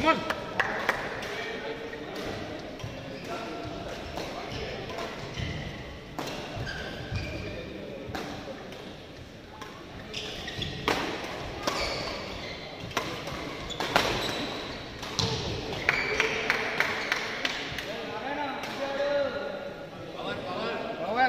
Come on. Power.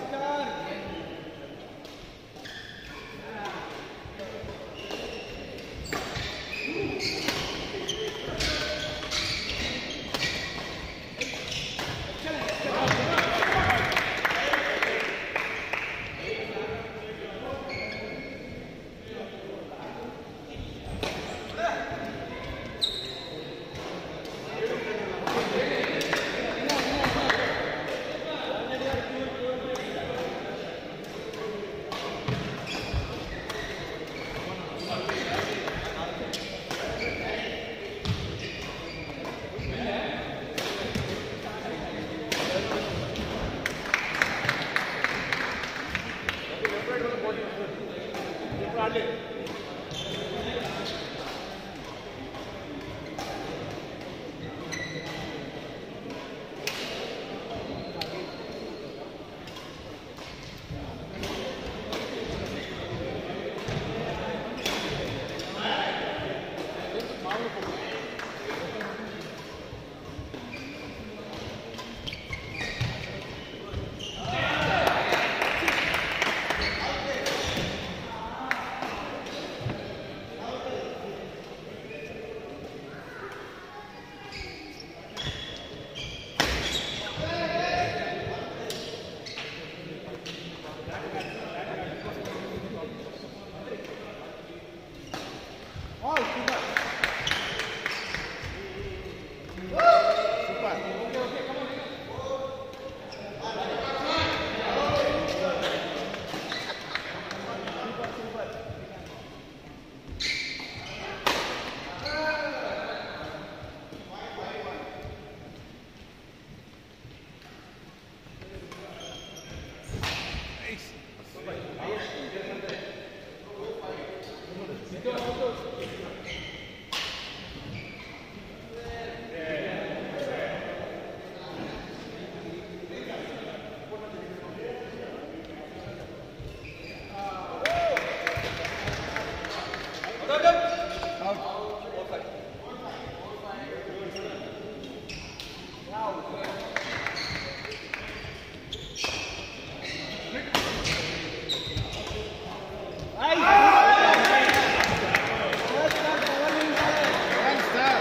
One star.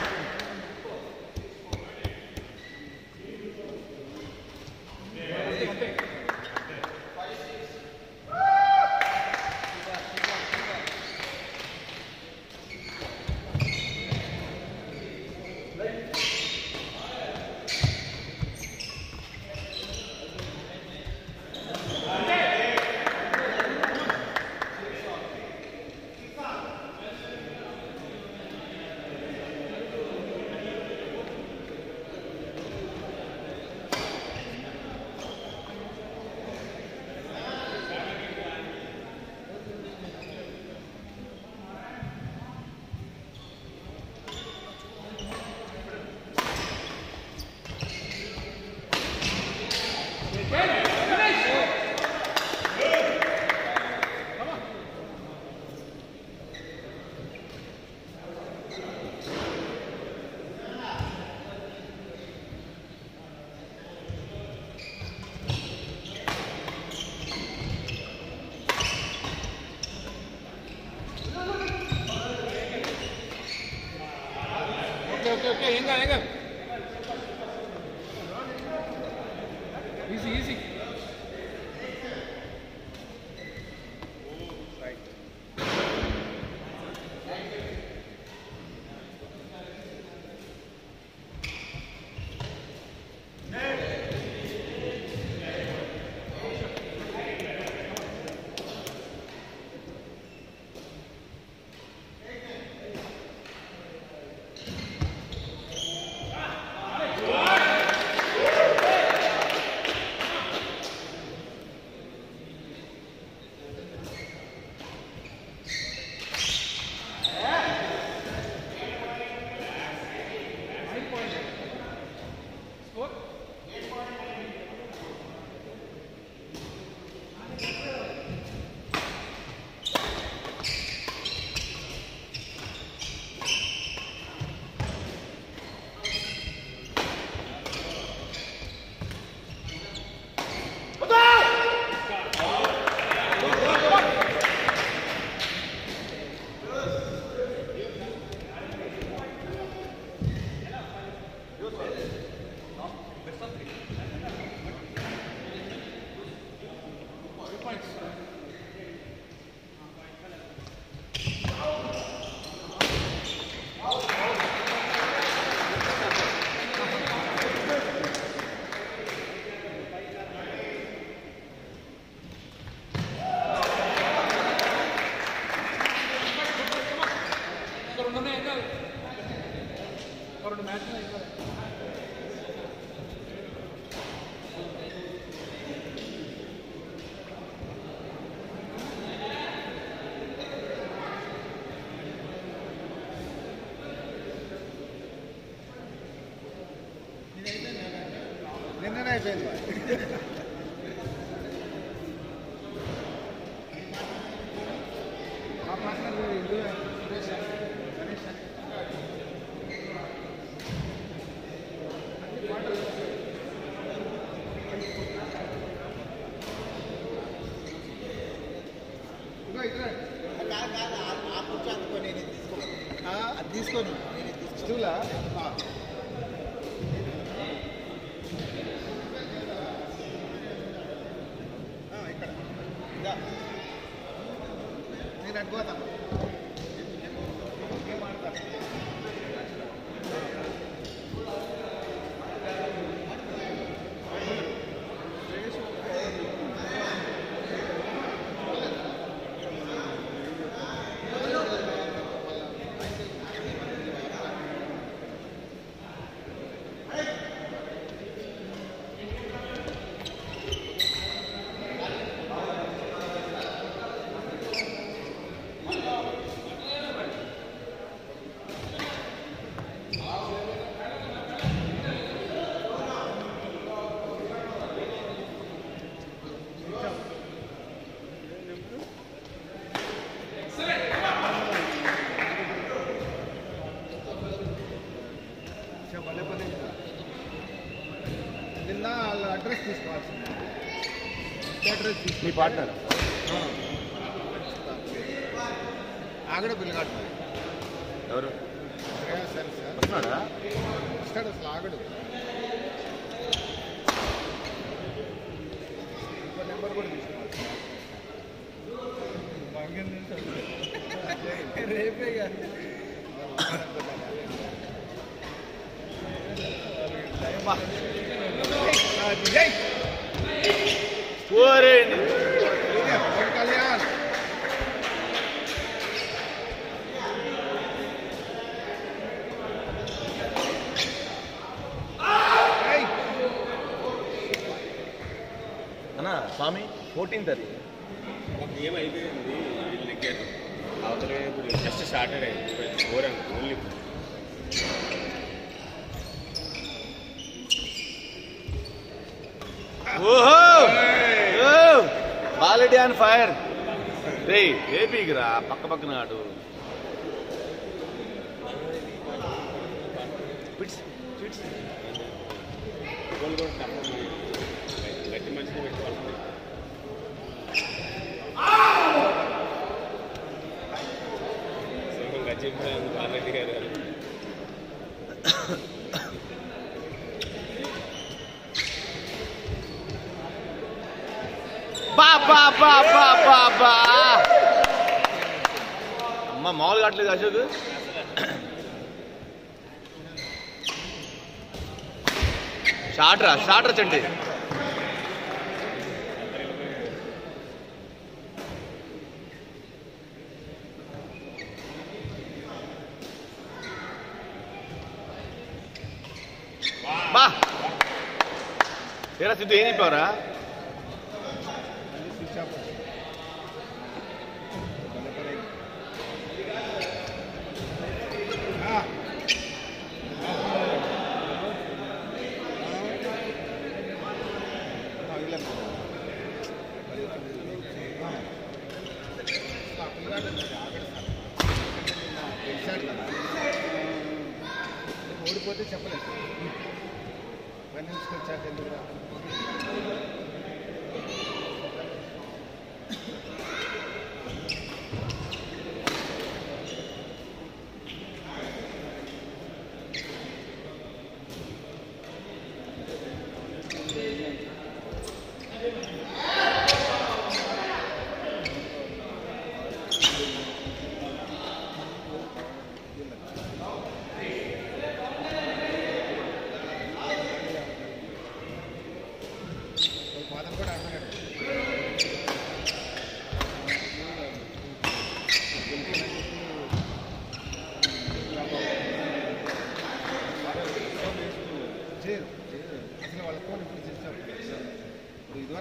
Okay, okay, okay. Hang on, hang on. Easy, easy. నిన్ననే అయిపోయింది మా partner ఇల్లు సురేష్ గణేష్ అని. ఇదిగో ఇక్కడ అది తీసుకోను స్టూలా ఇక్కడ ఇదా. నేను అడ్డుపోతాను ఏం ఆడతాను భలే పని నిన్న వాళ్ళ అడ్రస్ తీసుకోవాల్సింది అడ్రస్ తీసుకో మీ పార్ట్నర్ ఆగడ పిల్లగాడు ఎవరు సరే సార్ వస్తున్నాడా వస్తాడు అసలు ఆగడు ఇంకో నెంబర్ కూడా తీసుకోవాలి రేపే కాదు జై ఓరే కళ్యాణ్ ఏయ్ అన్నా స్వామి ఫోర్టీన్త్ అది ఏమైపోయింది వీళ్ళకి అవతల ఇప్పుడు జస్ట్ స్టార్టెడ్ అయింది ఘోరంగా ఓన్లీ ఓహో బాలెడి ఆన్ ఫైర్ రే ఏపీకి రా పక్క పక్కన ఆడు పిట్స్ పిట్స్ గోల్ కూడా తప్ప గట్టి మంచిగా పెట్టుకోవాలి సింహం గచ్చి బాలరెడ్డి గారు బా బా బా బా బా బా అమ్మ మామూలుగా కావట్లేదు అశోక్ షార్ట్ రా షార్ట్ రా చండి బా ఏరా సిద్ధు ఏం చెప్పావురా స్విచ్ ఆఫ్ భలే పని అయింది. ఆ. ఆ, ఇలా. ఆ. ఆ పిల్లగాడు ఆగడు సార్. గెలిచాడు కదా. ఓడిపోతే చెప్పలేదు పని వచ్చాక ఎందుకు రా?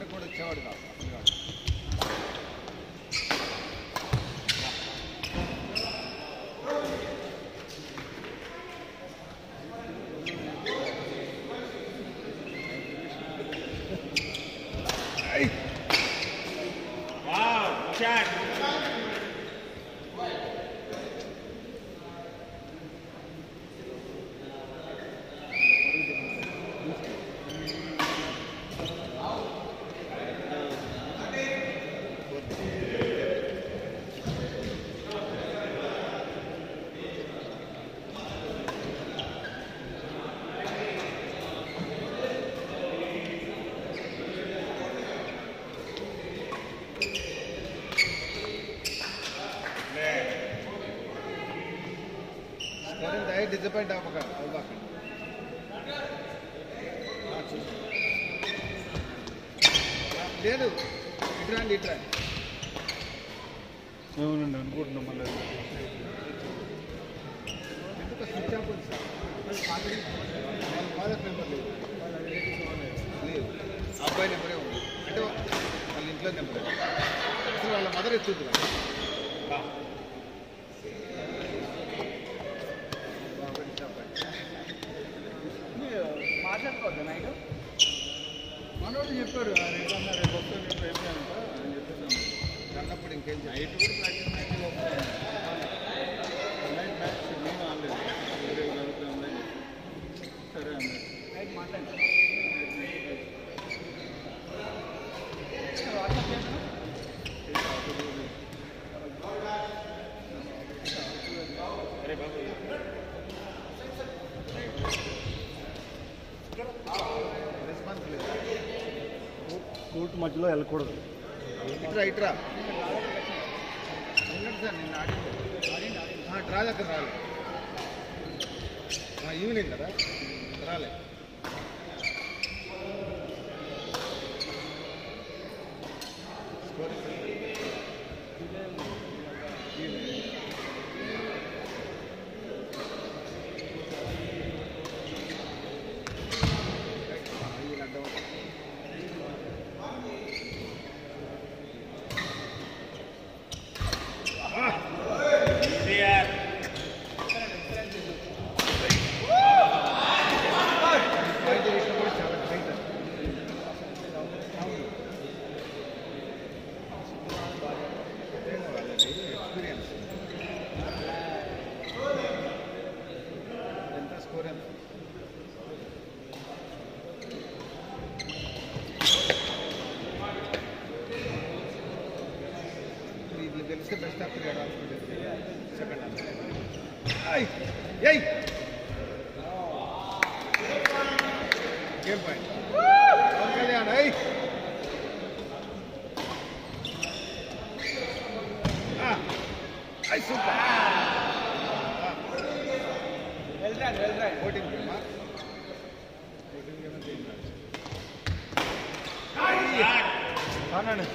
వరకు కూడా వచ్చేవాడు కాదు అసలు కాదు. స్కోరింగ్ దయ డిసప్పాయింట్ అవ్వక అవ్వకండి ఆ, చూసి. ఆ, లేదు ఇట్రాండి ఇట్రాండి అవునండి అనుకుంటున్నాం మళ్ళీ ఎందుకు స్విచ్ ఆఫ్ ఉంది సార్ వాళ్ళ ఫాదర్ నెంబర్ లేదు లేదు అబ్బాయి నెంబరే ఉంది అంటే వాళ్ళ ఇంట్లో నెంబర్ అసలు వాళ్ళ మదర్ ఎత్తుంది మాట్లాడుకోవద్దు నైట్ మనోడు చెప్పాడు ఆ రేపు అన్న రేపు వస్తే రేపు రేపు అంట అని చెప్పేసి అన్నప్పుడు ఇంకేం నైట్ కూడా ప్రాక్టీస్ నైట్ నైట్ మ్యాచ్ నేను ఆడలేదు వేరే జరుగుతుందని సరే అన్నాడు నైట్ మాట్లాడి రెస్పాన్స్ లేదు కోర్టు మధ్యలో వెళ్ళకూడదు ఇట్రా ఇట్రా ఉన్నట్టు సార్ నిన్న ఆడింది ఆ, డ్రా దగ్గర రాలే ఆ, ఈవినింగ్ కదా రాలే స్కోర్ అడ్డం పాయింట్ విషయం కూడా చాలా గ్రేట్ ఎక్స్పీరియన్స్ ఎంత స్కోర్ ఎంత ఇది తెలిస్తే బెస్ట్ ఆఫ్ త్రీ ఆడాల్సింది సెకండ్ హాఫ్ ఏయ్ గేమ్ పాయింట్ పవన్ కళ్యాణ్ ఐ ఐ super well done well done voting game voting game అంటే అవునండి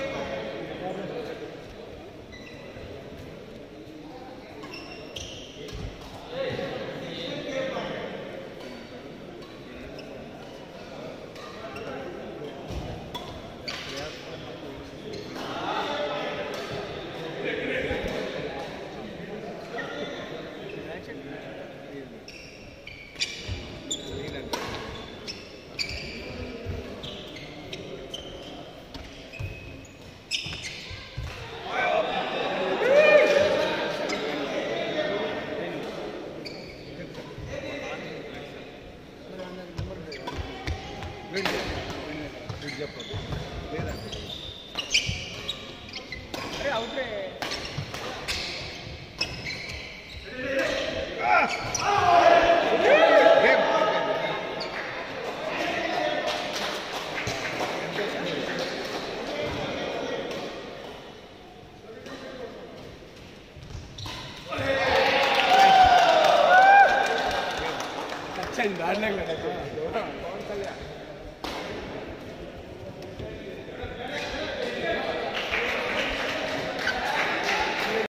చెప్పదు లేదండి అరే అవుట్లే గేమ్ టచ్ అయింది దాంట్లో పవన్ కళ్యాణ్